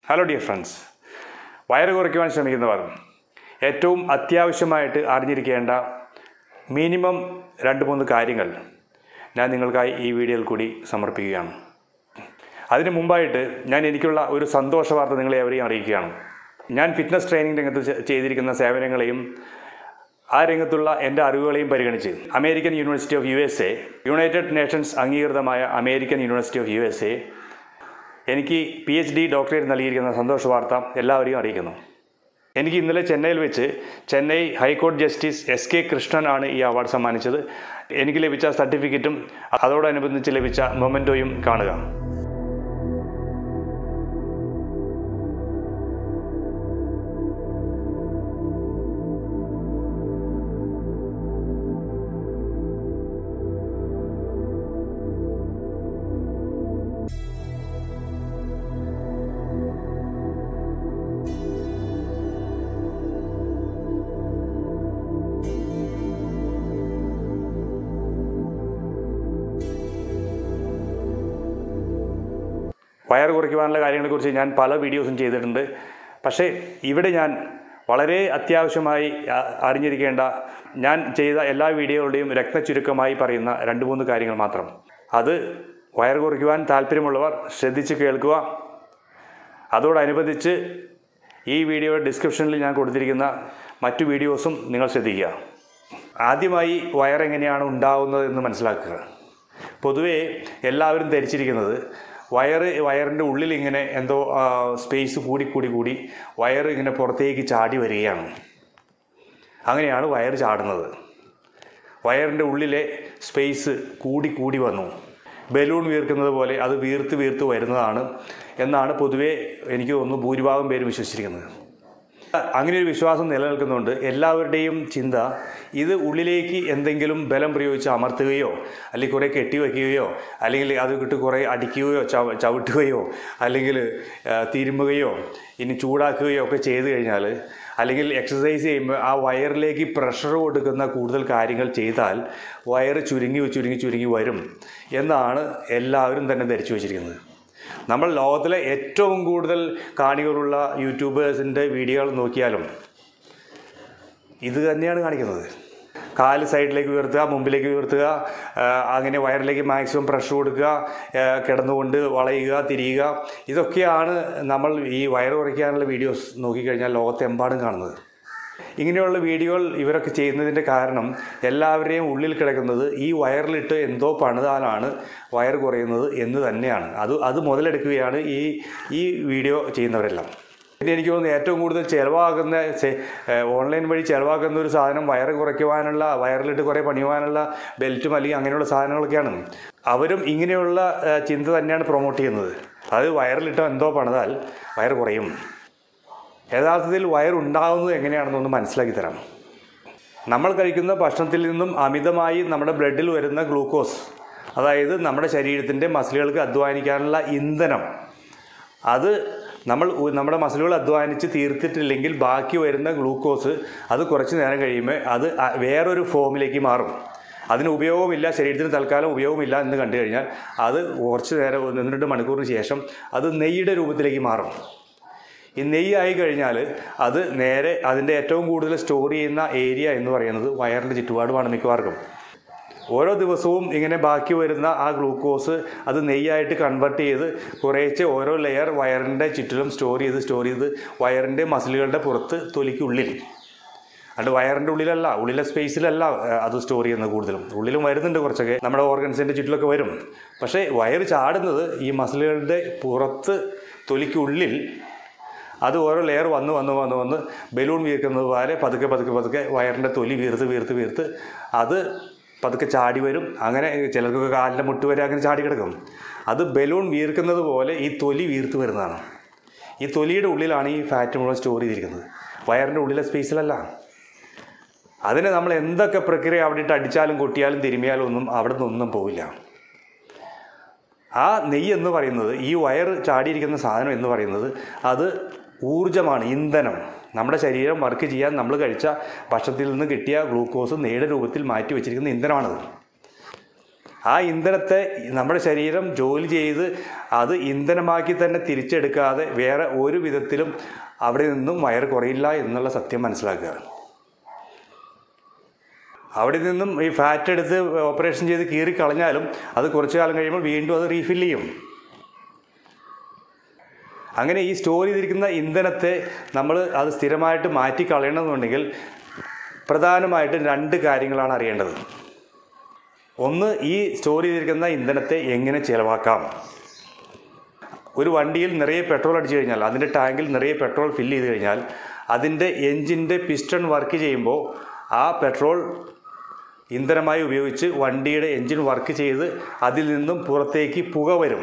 hello dear friends വയറ് കുറയ്ക്കുവാൻ ശ്രമിക്കുന്നവർ ഏറ്റവും അത്യാവശ്യമായിട്ട് അറിഞ്ഞിരിക്കേണ്ട മിനിമം രണ്ട് മൂന്ന് കാര്യങ്ങൾ ഞാൻ നിങ്ങൾക്കായി ഈ വീഡിയോയിൽ കൂടി സമർപ്പിക്കുകയാണ് അതിന് മുമ്പായിട്ട് ഞാൻ എനിക്കുള്ള ഒരു സന്തോഷ വാർത്ത നിങ്ങളെ എവരെയും അറിയിക്കുകയാണ് ഞാൻ ഫിറ്റ്നസ് ട്രെയിനിങ് രംഗത്ത് ചെ- ചെയ്തിരിക്കുന്ന സേവനങ്ങളെയും ആ രംഗത്തുള്ള എൻ്റെ അറിവുകളെയും പരിഗണിച്ച് American university of U S A united nations അംഗീകൃതമായ American university of U S A എനിക്ക് പി എച്ച് ഡി ഡോക്ടറേറ്റ് നൽകിയിരിക്കുന്ന സന്തോഷ വാർത്ത എല്ലാവരെയും അറിയിക്കുന്നു എനിക്ക് ഇന്നലെ ചെന്നൈയിൽ വെച്ച് ചെന്നൈ ഹൈക്കോടതി ജസ്റ്റിസ് എസ് കെ കൃഷ്ണനാണ് ഈ അവാർഡ് സമ്മാനിച്ചത് എനിക്ക് ലഭിച്ച സർട്ടിഫിക്കറ്റും അതോടനുബന്ധിച്ച് ലഭിച്ച മൊമെൻറ്റോയും കാണുക വയർ കുറയ്ക്കുവാനുള്ള കാര്യങ്ങളെക്കുറിച്ച് ഞാൻ പല വീഡിയോസും ചെയ്തിട്ടുണ്ട് പക്ഷേ ഇവിടെ ഞാൻ വളരെ അത്യാവശ്യമായി അ- അറിഞ്ഞിരിക്കേണ്ട ഞാൻ ചെയ്ത എല്ലാ വീഡിയോകളുടെയും രക്തചുരുക്കമായി പറയുന്ന രണ്ട് മൂന്ന് കാര്യങ്ങൾ മാത്രം അത് വയർ കുറയ്ക്കുവാൻ താല്പര്യമുള്ളവർ ശ്രദ്ധിച്ച് കേൾക്കുക അതോടനുബന്ധിച്ച് ഈ വീഡിയോയുടെ ഡിസ്ക്രിപ്ഷനിൽ ഞാൻ കൊടുത്തിരിക്കുന്ന മറ്റു വീഡിയോസും നിങ്ങൾ ശ്രദ്ധിക്കുക ആദ്യമായി വയർ എങ്ങനെയാണ് ഉണ്ടാകുന്നത് എന്ന് മനസ്സിലാക്കുക പൊതുവേ എല്ലാവരും ധരിച്ചിരിക്കുന്നത് വയറ് വയറിൻ്റെ ഉള്ളിൽ ഇങ്ങനെ എന്തോ സ്പേസ് കൂടി കൂടി കൂടി വയർ ഇങ്ങനെ പുറത്തേക്ക് ചാടി വരികയാണ് അങ്ങനെയാണ് വയർ ചാടുന്നത് വയറിൻ്റെ ഉള്ളിലെ സ്പേസ് കൂടി കൂടി വന്നു ബലൂൺ വീർക്കുന്നത് പോലെ അത് വീർത്ത് വീർത്ത് വരുന്നതാണ് എന്നാണ് പൊതുവേ എനിക്ക് തോന്നുന്നു ഭൂരിഭാഗം പേരും വിശ്വസിച്ചിരിക്കുന്നത് അങ്ങനെ ഒരു വിശ്വാസം നിലനിൽക്കുന്നുണ്ട് എല്ലാവരുടെയും ചിന്ത ഇത് ഉള്ളിലേക്ക് എന്തെങ്കിലും ബലം പ്രയോഗിച്ച് അമർത്തുകയോ അല്ലെങ്കിൽ കുറേ കെട്ടിവെക്കുകയോ അല്ലെങ്കിൽ അത് വിട്ട് കുറേ അടിക്കുകയോ ചവ ചവിട്ടുകയോ അല്ലെങ്കിൽ ആ, തിരുമുകയോ ഇനി ചൂടാക്കുകയോ ഒക്കെ ചെയ്തു കഴിഞ്ഞാൽ അല്ലെങ്കിൽ എക്സസൈസ് ചെയ്യുമ്പോൾ ആ വയറിലേക്ക് പ്രഷർ കൊടുക്കുന്ന കൂടുതൽ കാര്യങ്ങൾ ചെയ്താൽ വയറ് ചുരുങ്ങി ചുരുങ്ങി ചുരുങ്ങി വരും എന്നാണ് എല്ലാവരും തന്നെ ധരിച്ചു വച്ചിരിക്കുന്നത് നമ്മൾ ലോകത്തിലെ ഏറ്റവും കൂടുതൽ കാണികളുള്ള യൂട്യൂബേഴ്സിൻ്റെ വീഡിയോകൾ നോക്കിയാലും ഇത് തന്നെയാണ് കാണിക്കുന്നത് കാല് സൈഡിലേക്ക് ഉയർത്തുക മുമ്പിലേക്ക് ഉയർത്തുക ആ, അങ്ങനെ വയറിലേക്ക് മാക്സിമം പ്രഷർ കൊടുക്കുക ആ, കിടന്നുകൊണ്ട് വളയുക തിരിയുക ഇതൊക്കെയാണ് നമ്മൾ ഈ വയറ് കുറയ്ക്കാനുള്ള വീഡിയോസ് നോക്കിക്കഴിഞ്ഞാൽ ലോകത്തെമ്പാടും കാണുന്നത് ഇങ്ങനെയുള്ള വീഡിയോകൾ ഇവരൊക്കെ ചെയ്യുന്നതിൻ്റെ കാരണം എല്ലാവരുടെയും ഉള്ളിൽ കിടക്കുന്നത് ഈ വയറിലിട്ട് എന്തോ പണിതാലാണ് വയർ കുറയുന്നത് എന്ന് തന്നെയാണ് അത് അത് മുതലെടുക്കുകയാണ് ഈ ഈ വീഡിയോ ചെയ്യുന്നവരെല്ലാം പിന്നെ എനിക്ക് തോന്നുന്നു ഏറ്റവും കൂടുതൽ ചിലവാകുന്ന ചെ- ഏഹ് ഓൺലൈൻ വഴി ചിലവാക്കുന്ന ഒരു സാധനം വയറ് കുറയ്ക്കുവാനുള്ള വയറിലിട്ട് കുറേ പണിയുവാനുള്ള ബെൽറ്റും അല്ലെങ്കിൽ അങ്ങനെയുള്ള സാധനങ്ങളൊക്കെയാണ് അവരും ഇങ്ങനെയുള്ള ഏഹ് ചിന്ത തന്നെയാണ് പ്രൊമോട്ട് ചെയ്യുന്നത് അത് വയറിലിട്ട് എന്തോ പണിതാൽ വയറ് കുറയും യഥാർത്ഥത്തിൽ വയറുണ്ടാകുന്നത് എങ്ങനെയാണെന്നൊന്ന് മനസ്സിലാക്കി തരാം നമ്മൾ കഴിക്കുന്ന ഭക്ഷണത്തിൽ നിന്നും അമിതമായി നമ്മുടെ ബ്ലഡിൽ വരുന്ന ഗ്ലൂക്കോസ് അതായത് നമ്മുടെ ശരീരത്തിൻ്റെ മസിലുകൾക്ക് അധ്വാനിക്കാനുള്ള ഇന്ധനം അത് നമ്മൾ ഉ- നമ്മുടെ മസിലുകൾ അധ്വാനിച്ച് തീർത്തിട്ടില്ലെങ്കിൽ ബാക്കി വരുന്ന ഗ്ലൂക്കോസ് അത് കുറച്ച് നേരം കഴിയുമ്പോൾ അത് അ- വേറൊരു ഫോമിലേക്ക് മാറും അതിന് ഉപയോഗമില്ല ശരീരത്തിന് തൽക്കാലം ഉപയോഗമില്ല എന്ന് കണ്ടു കഴിഞ്ഞാൽ അത് കുറച്ച് നേരം ഒന്ന് രണ്ട് മണിക്കൂറിന് ശേഷം അത് നെയ്യുടെ രൂപത്തിലേക്ക് മാറും ഈ നെയ്യ് ആയി കഴിഞ്ഞാൽ അത് നേരെ അതിൻ്റെ ഏറ്റവും കൂടുതൽ സ്റ്റോർ ചെയ്യുന്ന ഏരിയ എന്ന് പറയുന്നത് വയറിൻ്റെ ചുറ്റുപാടുമാണ് മിക്കവാർക്കും ഓരോ ദിവസവും ഇങ്ങനെ ബാക്കി വരുന്ന ആ ഗ്ലൂക്കോസ് അത് നെയ്യായിട്ട് കൺവെർട്ട് ചെയ്ത് കുറേശ്ശെ ഓരോ ലെയർ വയറിൻ്റെ ചുറ്റിലും സ്റ്റോർ ചെയ്ത് സ്റ്റോർ ചെയ്ത് വയറിൻ്റെ മസിലുകളുടെ പുറത്ത് തൊലിക്കുള്ളിൽ അല്ലാണ്ട് വയറിൻ്റെ ഉള്ളിലല്ല ഉള്ളിലെ സ്പേസിലല്ല ഏഹ്, അത് സ്റ്റോർ ചെയ്യുന്നത് കൂടുതലും ഉള്ളിലും വരുന്നുണ്ട് കുറച്ചൊക്കെ നമ്മുടെ ഓർഗൻസിൻ്റെ ചുറ്റിലൊക്കെ വരും പക്ഷേ വയറ് ചാടുന്നത് ഈ മസിലുകളുടെ പുറത്ത് തൊലിക്കുള്ളിൽ അത് ഓരോ ലെയർ വന്ന് വന്ന് വന്ന് വന്ന് ബലൂൺ വീർക്കുന്നത് പോലെ പതുക്കെ പതുക്കെ പതുക്കെ വയറിൻ്റെ തൊലി വീർത്ത് വീർത്ത് വീർത്ത് അത് പതുക്കെ ചാടി വരും അങ്ങനെ ചിലർക്കൊക്കെ കാലിൻ്റെ മുട്ട് വരെ അങ്ങനെ ചാടി കിടക്കും അത് ബലൂൺ വീർക്കുന്നത് പോലെ ഈ തൊലി വീർത്ത് വരുന്നതാണ് ഈ തൊലിയുടെ ഉള്ളിലാണ് ഈ ഫാറ്റ് മുഴുവൻ സ്റ്റോർ ചെയ്തിരിക്കുന്നത് വയറിൻ്റെ ഉള്ളിലെ സ്പേസിലല്ല അതിന് നമ്മൾ എന്തൊക്കെ പ്രക്രിയ അവിടെ ഇട്ട് അടിച്ചാലും കൊട്ടിയാലും തിരുമിയാലും ഒന്നും അവിടെ നിന്നൊന്നും പോവില്ല ആ നെയ്യ് എന്ന് പറയുന്നത് ഈ വയർ ചാടിയിരിക്കുന്ന സാധനം എന്ന് പറയുന്നത് അത് ഊർജമാണ് ഇന്ധനം നമ്മുടെ ശരീരം വർക്ക് ചെയ്യാൻ നമ്മൾ കഴിച്ച ഭക്ഷണത്തിൽ നിന്ന് കിട്ടിയ ഗ്ലൂക്കോസ് നെയ്യുടെ രൂപത്തിൽ മാറ്റി വെച്ചിരിക്കുന്ന ഇന്ധനമാണത് ആ ഇന്ധനത്തെ നമ്മുടെ ശരീരം ജോലി ചെയ്ത് അത് ഇന്ധനമാക്കി തന്നെ തിരിച്ചെടുക്കാതെ വേറെ ഒരു വിധത്തിലും അവിടെ നിന്നും വയർ കുറയില്ല എന്നുള്ള സത്യം മനസ്സിലാക്കുക അവിടെ നിന്നും ഈ ഫാറ്റ് എടുത്ത് ഓപ്പറേഷൻ ചെയ്ത് കീറി കളഞ്ഞാലും അത് കുറച്ചു കാലം കഴിയുമ്പോൾ വീണ്ടും അത് റീഫിൽ ചെയ്യും അങ്ങനെ ഈ സ്റ്റോർ ചെയ്തിരിക്കുന്ന ഇന്ധനത്തെ നമ്മൾ അത് സ്ഥിരമായിട്ട് മാറ്റി കളയണമെന്നുണ്ടെങ്കിൽ പ്രധാനമായിട്ടും രണ്ട് കാര്യങ്ങളാണ് അറിയേണ്ടത് ഒന്ന് ഈ സ്റ്റോർ ചെയ്തിരിക്കുന്ന ഇന്ധനത്തെ എങ്ങനെ ചിലവാക്കാം ഒരു വണ്ടിയിൽ നിറയെ പെട്രോൾ അടിച്ചു കഴിഞ്ഞാൽ അതിൻ്റെ ടാങ്കിൽ നിറയെ പെട്രോൾ ഫില്ല് ചെയ്ത് കഴിഞ്ഞാൽ അതിൻ്റെ എൻജിൻ്റെ പിസ്റ്റൺ വർക്ക് ചെയ്യുമ്പോൾ ആ പെട്രോൾ ഇന്ധനമായി ഉപയോഗിച്ച് വണ്ടിയുടെ എൻജിൻ വർക്ക് ചെയ്ത് അതിൽ നിന്നും പുറത്തേക്ക് പുക വരും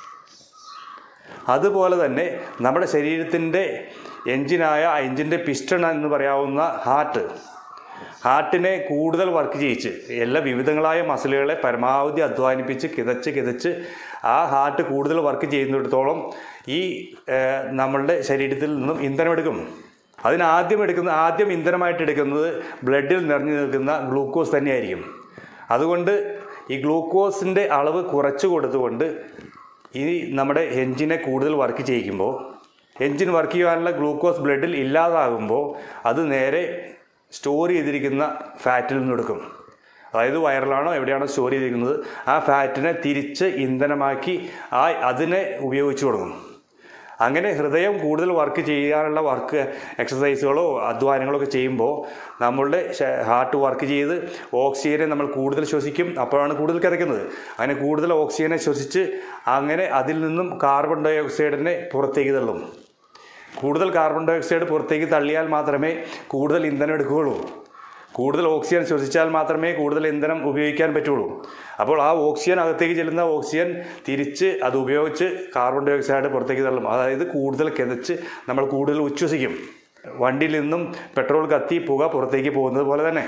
അതുപോലെ തന്നെ നമ്മുടെ ശരീരത്തിൻ്റെ എൻജിനായ എൻജിൻ്റെ പിസ്റ്റൺ എന്ന് പറയാവുന്ന ഹാർട്ട് ഹാർട്ടിനെ കൂടുതൽ വർക്ക് ചെയ്യിച്ച് എല്ലാ വിവിധങ്ങളായ മസിലുകളെ പരമാവധി അധ്വാനിപ്പിച്ച് കിതച്ച് കിതച്ച് ആ ഹാർട്ട് കൂടുതൽ വർക്ക് ചെയ്യുന്നിടത്തോളം ഈ ഏഹ്, നമ്മളുടെ ശരീരത്തിൽ നിന്നും ഇന്ധനമെടുക്കും അതിന് ആദ്യം എടുക്കുന്ന ആദ്യം ഇന്ധനമായിട്ട് എടുക്കുന്നത് ബ്ലഡിൽ നിറഞ്ഞു നിൽക്കുന്ന ഗ്ലൂക്കോസ് തന്നെയായിരിക്കും അതുകൊണ്ട് ഈ ഗ്ലൂക്കോസിൻ്റെ അളവ് കുറച്ച് കൊടുത്തുകൊണ്ട് ഈ നമ്മുടെ എൻജിനെ കൂടുതൽ വർക്ക് ചെയ്യിക്കുമ്പോൾ എൻജിൻ വർക്ക് ചെയ്യാനുള്ള ഗ്ലൂക്കോസ് ബ്ലഡിൽ ഇല്ലാതാകുമ്പോൾ അത് നേരെ സ്റ്റോർ ചെയ്തിരിക്കുന്ന ഫാറ്റിൽ നിന്ന് എടുക്കും അതായത് വയറിലാണോ എവിടെയാണോ സ്റ്റോർ ചെയ്തിരിക്കുന്നത് ആ ഫാറ്റിനെ തിരിച്ച് ഇന്ധനമാക്കി ആ അതിനെ ഉപയോഗിച്ച് തുടങ്ങും അങ്ങനെ ഹൃദയം കൂടുതൽ വർക്ക് ചെയ്യാനുള്ള വർക്ക് എക്സസൈസുകളോ അധ്വാനങ്ങളോ ഒക്കെ ചെയ്യുമ്പോൾ നമ്മളുടെ ഹാർട്ട് വർക്ക് ചെയ്ത് ഓക്സിജനെ നമ്മൾ കൂടുതൽ ശ്വസിക്കും അപ്പോഴാണ് കൂടുതൽ കിതയ്ക്കുന്നത് അങ്ങനെ കൂടുതൽ ഓക്സിജനെ ശ്വസിച്ച് അങ്ങനെ അതിൽ നിന്നും കാർബൺ ഡൈ ഓക്സൈഡിനെ പുറത്തേക്ക് തള്ളും കൂടുതൽ കാർബൺ ഡൈ ഓക്സൈഡ് പുറത്തേക്ക് തള്ളിയാൽ മാത്രമേ കൂടുതൽ ഇന്ധനം എടുക്കുകയുള്ളൂ കൂടുതൽ ഓക്സിജൻ ശ്വസിച്ചാൽ മാത്രമേ കൂടുതൽ ഇന്ധനം ഉപയോഗിക്കാൻ പറ്റുള്ളൂ അപ്പോൾ ആ ഓക്സിജൻ അകത്തേക്ക് ചെല്ലുന്ന ഓക്സിജൻ തിരിച്ച് അത് ഉപയോഗിച്ച് കാർബൺ ഡൈ ഓക്സൈഡ് പുറത്തേക്ക് തള്ളും അതായത് കൂടുതൽ കിതച്ച് നമ്മൾ കൂടുതൽ ഉച്ഛ്വസിക്കും വണ്ടിയിൽ നിന്നും പെട്രോൾ കത്തി പുക പുറത്തേക്ക് പോകുന്നത് പോലെ തന്നെ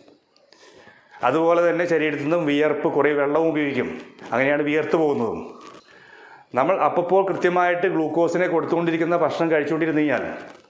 അതുപോലെ തന്നെ ശരീരത്തിൽ നിന്നും വിയർപ്പ് കുറേ വെള്ളവും ഉപയോഗിക്കും അങ്ങനെയാണ് വിയർത്ത് പോകുന്നതും നമ്മൾ അപ്പോൾ കൃത്യമായിട്ട് ഗ്ലൂക്കോസിനെ കൊടുത്തുകൊണ്ടിരിക്കുന്ന ഭക്ഷണം കഴിച്ചുകൊണ്ടിരുന്നു കഴിഞ്ഞാൽ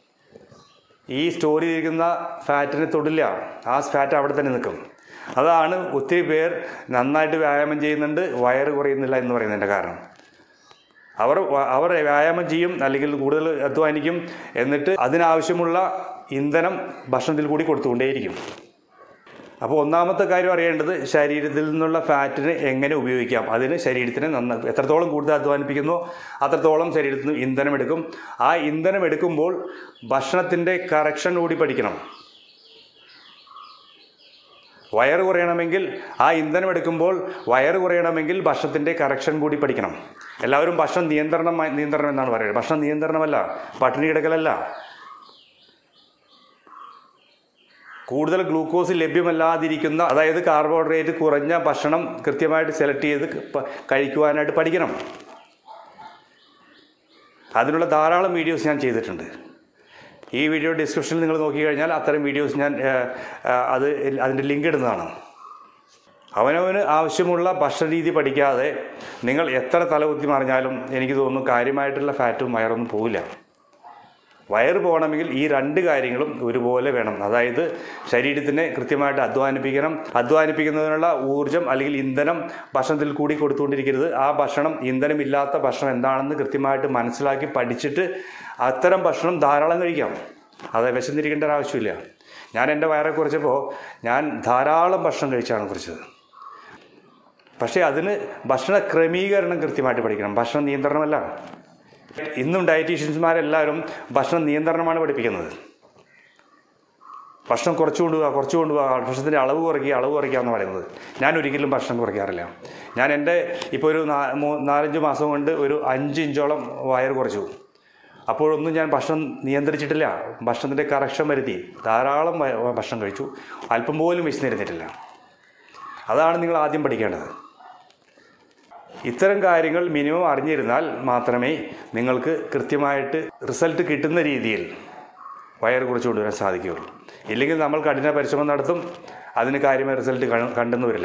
ഈ സ്റ്റോർ ചെയ്തിരിക്കുന്ന ഫാറ്റിനെ തൊടില്ല ആ ഫാറ്റ് അവിടെ തന്നെ നിൽക്കും അതാണ് ഒത്തിരി പേർ നന്നായിട്ട് വ്യായാമം ചെയ്യുന്നുണ്ട് വയറ് കുറയുന്നില്ല എന്ന് പറയുന്നതിൻ്റെ കാരണം അവർ അവർ വ്യായാമം ചെയ്യും അല്ലെങ്കിൽ കൂടുതൽ അധ്വാനിക്കും എന്നിട്ട് അതിനാവശ്യമുള്ള ഇന്ധനം ഭക്ഷണത്തിൽ കൂടി കൊടുത്തുകൊണ്ടേയിരിക്കും അപ്പോൾ ഒന്നാമത്തെ കാര്യം അറിയേണ്ടത് ശരീരത്തിൽ നിന്നുള്ള ഫാറ്റിനെ എങ്ങനെ ഉപയോഗിക്കാം അതിന് ശരീരത്തിനെ നന്ന എത്രത്തോളം കൂടുതൽ അധ്വാനിപ്പിക്കുന്നോ അത്രത്തോളം ശരീരത്തിൽ നിന്ന് ഇന്ധനം എടുക്കും ആ ഇന്ധനം എടുക്കുമ്പോൾ ഭക്ഷണത്തിൻ്റെ കറക്ഷൻ കൂടി പഠിക്കണം വയറ് കുറയണമെങ്കിൽ ആ ഇന്ധനം എടുക്കുമ്പോൾ വയറ് കുറയണമെങ്കിൽ ഭക്ഷണത്തിൻ്റെ കറക്ഷൻ കൂടി പഠിക്കണം എല്ലാവരും ഭക്ഷണം നിയന്ത്രണം നിയന്ത്രണം എന്നാണ് പറയുന്നത് ഭക്ഷണം നിയന്ത്രണമല്ല പട്ടിണി കിടക്കലല്ല കൂടുതൽ ഗ്ലൂക്കോസ് ലഭ്യമല്ലാതിരിക്കുന്ന അതായത് കാർബോഹൈഡ്രേറ്റ് കുറഞ്ഞ ഭക്ഷണം കൃത്യമായിട്ട് സെലക്ട് ചെയ്ത് പ- കഴിക്കുവാനായിട്ട് പഠിക്കണം അതിനുള്ള ധാരാളം വീഡിയോസ് ഞാൻ ചെയ്തിട്ടുണ്ട് ഈ വീഡിയോ ഡിസ്ക്രിപ്ഷനിൽ നിങ്ങൾ നോക്കിക്കഴിഞ്ഞാൽ അത്തരം വീഡിയോസ് ഞാൻ ആ, ആ, അത് അതിൻ്റെ ലിങ്ക് ഇടുന്നതാണ് അവനവന് ആവശ്യമുള്ള ഭക്ഷണ രീതി പഠിക്കാതെ നിങ്ങൾ എത്ര തലകുത്തി മറിഞ്ഞാലും എനിക്ക് തോന്നുന്നു കാര്യമായിട്ടുള്ള ഫാറ്റും വയറൊന്നും പോവില്ല വയറ് പോകണമെങ്കിൽ ഈ രണ്ട് കാര്യങ്ങളും ഒരുപോലെ വേണം അതായത് ശരീരത്തിനെ കൃത്യമായിട്ട് അധ്വാനിപ്പിക്കണം അധ്വാനിപ്പിക്കുന്നതിനുള്ള ഊർജം അല്ലെങ്കിൽ ഇന്ധനം ഭക്ഷണത്തിൽ കൂടി കൊടുത്തുകൊണ്ടിരിക്കരുത് ആ ഭക്ഷണം ഇന്ധനമില്ലാത്ത ഭക്ഷണം എന്താണെന്ന് കൃത്യമായിട്ട് മനസ്സിലാക്കി പഠിച്ചിട്ട് അത്തരം ഭക്ഷണം ധാരാളം കഴിക്കാം അത് വിശന്നിരിക്കേണ്ട ഒരു ആവശ്യമില്ല ഞാൻ എൻ്റെ വയറെ കുറിച്ചപ്പോൾ ഞാൻ ധാരാളം ഭക്ഷണം കഴിച്ചാണ് കുറിച്ചത് പക്ഷേ അതിന് ഭക്ഷണ ക്രമീകരണം കൃത്യമായിട്ട് പഠിക്കണം ഭക്ഷണ നിയന്ത്രണമല്ല ഇന്നും ഡയറ്റീഷ്യൻസ്മാരെല്ലാവരും ഭക്ഷണ നിയന്ത്രണമാണ് പഠിപ്പിക്കുന്നത് ഭക്ഷണം കുറച്ച് കൊണ്ടുപോകുക കുറച്ച് കൊണ്ടുപോകുക ഭക്ഷണത്തിൻ്റെ അളവ് കുറയ്ക്കുക അളവ് കുറയ്ക്കുക എന്ന് പറയുന്നത് ഞാൻ ഒരിക്കലും ഭക്ഷണം കുറയ്ക്കാറില്ല ഞാൻ എൻ്റെ ഇപ്പോൾ ഒരു നാ മൂ- നാലഞ്ച് മാസം കൊണ്ട് ഒരു അഞ്ച് ഇഞ്ചോളം വയർ കുറച്ചു അപ്പോഴൊന്നും ഞാൻ ഭക്ഷണം നിയന്ത്രിച്ചിട്ടില്ല ഭക്ഷണത്തിൻ്റെ കറക്ഷൻ വരുത്തി ധാരാളം വയ- ഭക്ഷണം കഴിച്ചു അല്പം പോലും വിശന്നിരുന്നിട്ടില്ല അതാണ് നിങ്ങൾ ആദ്യം പഠിക്കേണ്ടത് ഇത്തരം കാര്യങ്ങൾ മിനിമം അറിഞ്ഞിരുന്നാൽ മാത്രമേ നിങ്ങൾക്ക് കൃത്യമായിട്ട് റിസൾട്ട് കിട്ടുന്ന രീതിയിൽ വയർ കുറച്ച് കൊണ്ടുവരാൻ സാധിക്കുകയുള്ളൂ ഇല്ലെങ്കിൽ നമ്മൾ കഠിന പരിശ്രമം നടത്തും അതിന് കാര്യമായ റിസൾട്ട് ക- കണ്ടെന്ന് വരില്ല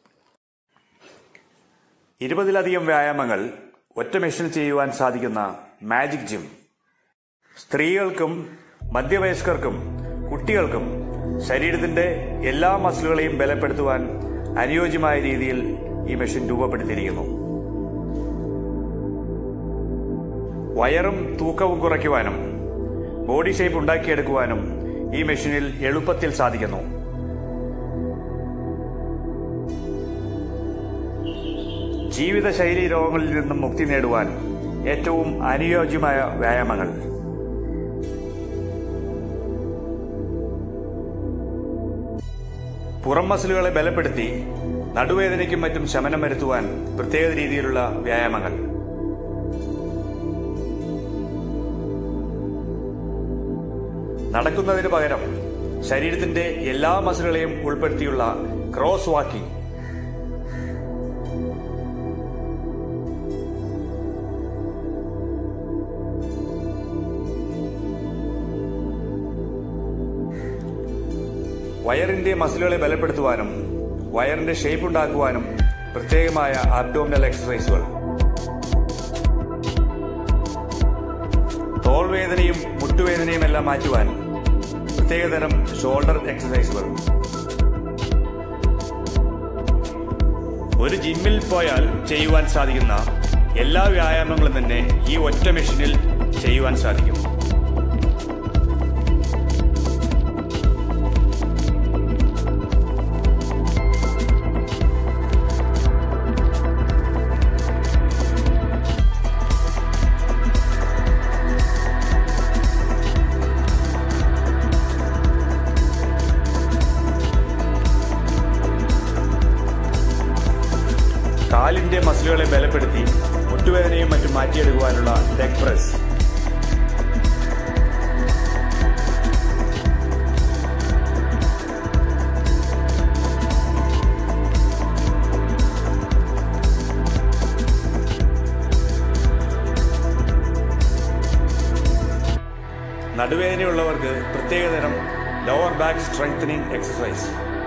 ഇരുപതിലധികം വ്യായാമങ്ങൾ ഒറ്റ മെഷീൻ ചെയ്യുവാൻ സാധിക്കുന്ന മാജിക് ജിം സ്ത്രീകൾക്കും മധ്യവയസ്കർക്കും കുട്ടികൾക്കും ശരീരത്തിന്റെ എല്ലാ മസിലുകളെയും ബലപ്പെടുത്തുവാൻ അനുയോജ്യമായ രീതിയിൽ ഈ മെഷീൻ രൂപപ്പെടുത്തിയിരിക്കുന്നു വയറും തൂക്കവും കുറയ്ക്കുവാനും ബോഡി ഷേപ്പ് ഉണ്ടാക്കിയെടുക്കുവാനും ഈ മെഷീനിൽ എളുപ്പത്തിൽ സാധിക്കുന്നു ജീവിതശൈലി രോഗങ്ങളിൽ നിന്നും മുക്തി നേടുവാൻ ഏറ്റവും അനുയോജ്യമായ വ്യായാമങ്ങൾ പുറം മസിലുകളെ ബലപ്പെടുത്തി നടുവേദനയ്ക്കും മറ്റും ശമനം വരുത്തുവാൻ പ്രത്യേക രീതിയിലുള്ള വ്യായാമങ്ങൾ നടക്കുന്നതിന് പകരം ശരീരത്തിന്റെ എല്ലാ മസിലുകളെയും ഉൾപ്പെടുത്തിയുള്ള ക്രോസ് വാക്കിംഗ് വയറിന്റെ മസിലുകളെ ബലപ്പെടുത്തുവാനും വയറിന്റെ ഷേപ്പ് ഉണ്ടാക്കുവാനും പ്രത്യേകമായ അബ്ഡോമിനൽ എക്സസൈസുകൾ തോൾവേദനയും മുട്ടുവേദനയും എല്ലാം മാറ്റുവാൻ പ്രത്യേകതരം ഷോൾഡർ എക്സസൈസുകൾ ഒരു ജിമ്മിൽ പോയാൽ ചെയ്യുവാൻ സാധിക്കുന്ന എല്ലാ വ്യായാമങ്ങളും തന്നെ ഈ ഒറ്റ മെഷീനിൽ ചെയ്യുവാൻ സാധിക്കും കാലിന്റെ മസിലുകളെ ബലപ്പെടുത്തി മുട്ടുവേദനയും മറ്റും മാറ്റിയെടുക്കുവാനുള്ള ലെഗ് പ്രസ് നടുവേദനയുള്ളവർക്ക് പ്രത്യേകതരം ലോവർ ബാക്ക് സ്ട്രെങ്തനിങ് എക്സസൈസ്